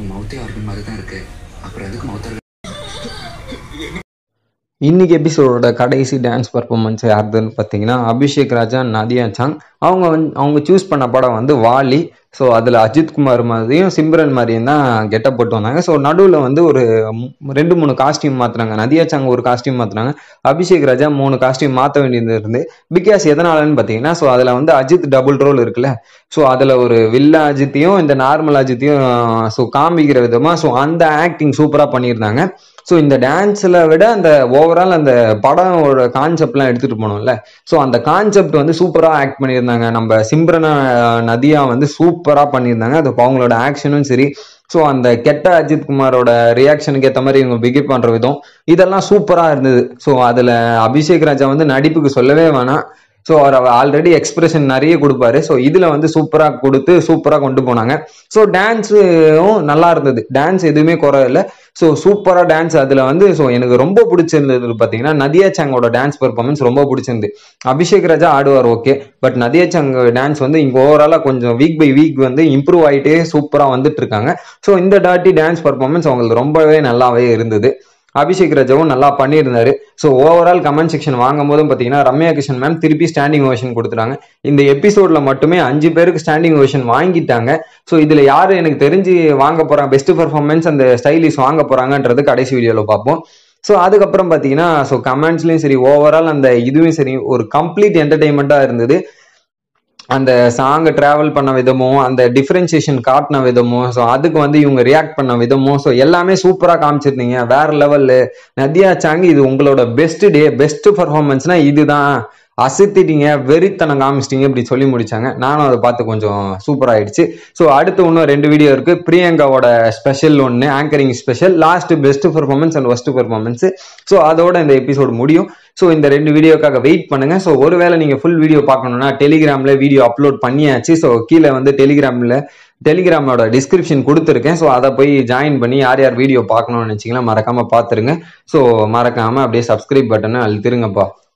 மவுத்தே organ மாதிரி தான் இருக்கு அப்புறம் எதுக்கு மவுத்தர் இன்னைக்கு எபிசோடோட கடைசி டான்ஸ் பர்ஃபார்மன்ஸ் யாருதுன்னு பார்த்தீங்கன்னா அபிஷேக் ராஜா நதியா சாங் அவங்க வந்து அவங்க சூஸ் பண்ண படம் வந்து வாலி ஸோ அதில் அஜித் குமார் மாதிரியும் சிம்ரன் மாதிரியும் தான் கெட்டப் போட்டு வந்தாங்க ஸோ நடுவில் வந்து ஒரு மு- ரெண்டு மூணு காஸ்டியூம் மாற்றுனாங்க நதியா சாங் ஒரு காஸ்டியூம் மாற்றுனாங்க அபிஷேக் ராஜா மூணு காஸ்டியூம் மாற்ற வேண்டியது இருந்து பிகாஸ் எதனாலன்னு பார்த்தீங்கன்னா ஸோ அதில் வந்து அஜித் டபுள் ரோல் இருக்குல்ல ஸோ அதில் ஒரு வில்லா அஜித்தையும் இந்த நார்மல் அஜித்தையும் ஸோ காமிக்கிற விதமாக ஸோ அந்த ஆக்டிங் சூப்பராக பண்ணியிருந்தாங்க ஸோ இந்த டான்ஸில் விட அந்த ஓவரால் அந்த படமோட கான்செப்ட்லாம் எடுத்துகிட்டு போனோம்ல ஸோ அந்த கான்செப்ட் வந்து சூப்பராக ஆக்ட் பண்ணியிருந்தாங்க நம்ம சிம்ரனா நதியா வந்து சூப்பராக பண்ணியிருந்தாங்க அது அவங்களோட ஆக்ஷனும் சரி ஸோ அந்த கெட்ட அஜித் குமாரோட ரியாக்ஷனுக்கு ஏற்ற மாதிரி இவங்க பிகேவ் பண்ணுற விதம் இதெல்லாம் சூப்பராக இருந்தது ஸோ அதில் அபிஷேக் ராஜா வந்து நடிப்புக்கு சொல்லவே வேணாம் ஸோ அவர் ஆல்ரெடி எக்ஸ்பிரஷன் நிறைய கொடுப்பாரு ஸோ இதில் வந்து சூப்பராக கொடுத்து சூப்பராக கொண்டு போனாங்க ஸோ டான்ஸும் நல்லா இருந்தது டான்ஸ் எதுவுமே குறை இல்லை ஸோ சூப்பராக டான்ஸ் அதில் வந்து ஸோ எனக்கு ரொம்ப பிடிச்சிருந்தது பார்த்தீங்கன்னா நதியா சாங்கோட டான்ஸ் பெர்ஃபார்மன்ஸ் ரொம்ப பிடிச்சிருந்து அபிஷேக் ராஜா ஆடுவார் okay but Nadhiya song dance வந்து இங்கே ஓவராலாக கொஞ்சம் வீக் பை வீக் வந்து இம்ப்ரூவ் ஆகிட்டே சூப்பராக வந்துட்டு இருக்காங்க ஸோ இந்த டாட்டி டான்ஸ் பெர்ஃபார்மன்ஸ் அவங்களுக்கு ரொம்பவே நல்லாவே இருந்தது அபிஷேக் ராஜாவும் நல்லா பண்ணியிருந்தாரு ஸோ ஓவரால் கமெண்ட் செக்ஷன் வாங்கும் போதும் பார்த்தீங்கன்னா ரம்யா கிருஷ்ணன் மேம் திருப்பி ஸ்டாண்டிங் ஓஷன் கொடுத்துட்டாங்க இந்த எபிசோட்ல மட்டுமே அஞ்சு பேருக்கு ஸ்டாண்டிங் ஓஷன் வாங்கிட்டாங்க ஸோ இதுல யாரு எனக்கு தெரிஞ்சு வாங்க போறாங்க பெஸ்ட் பெர்ஃபார்மன்ஸ் அந்த ஸ்டைலிஷ் வாங்க போறாங்கன்றது கடைசி வீடியோவில் பார்ப்போம் ஸோ அதுக்கப்புறம் பார்த்தீங்கன்னா ஸோ கமெண்ட்ஸ்லையும் சரி ஓவரால் அந்த இதுவும் சரி ஒரு கம்ப்ளீட் என்டர்டைன்மெண்ட்டாக இருந்தது அந்த சாங்கை டிராவல் பண்ண விதமும் அந்த டிஃப்ரென்சியேஷன் காட்டின விதமும் ஸோ அதுக்கு வந்து இவங்க ரியாக்ட் பண்ண விதமும் ஸோ எல்லாமே சூப்பராக காமிச்சிருந்தீங்க வேற லெவலில் நதியா சாங் இது உங்களோட பெஸ்ட் டே பெஸ்ட் பர்ஃபார்மன்ஸ்னா இதுதான் அசத்திட்டீங்க வெறித்தனம் காமிச்சிட்டீங்க இப்படி சொல்லி முடிச்சாங்க நானும் அதை பார்த்து கொஞ்சம் சூப்பர் ஆயிடுச்சு ஸோ அடுத்து இன்னும் ரெண்டு வீடியோ இருக்கு பிரியங்காவோட ஸ்பெஷல் ஒன்று anchoring special last best performance and worst performance so அதோட இந்த எபிசோட் முடியும் ஸோ இந்த ரெண்டு வீடியோக்காக வெயிட் பண்ணுங்க ஸோ ஒருவேளை நீங்க ஃபுல் வீடியோ பார்க்கணும்னா டெலிகிராம்ல வீடியோ அப்லோட் பண்ணியாச்சு ஸோ கீழே வந்து டெலிகிராம்ல டெலிகிராமோட டிஸ்கிரிப்ஷன் கொடுத்துருக்கேன் ஸோ அதை போய் ஜாயின் பண்ணி யார் யார் வீடியோ பார்க்கணும்னு நினச்சிங்களா மறக்காம பார்த்துருங்க ஸோ மறக்காம அப்படியே சப்ஸ்கிரைப் பட்டனை அழுத்திருங்கப்பா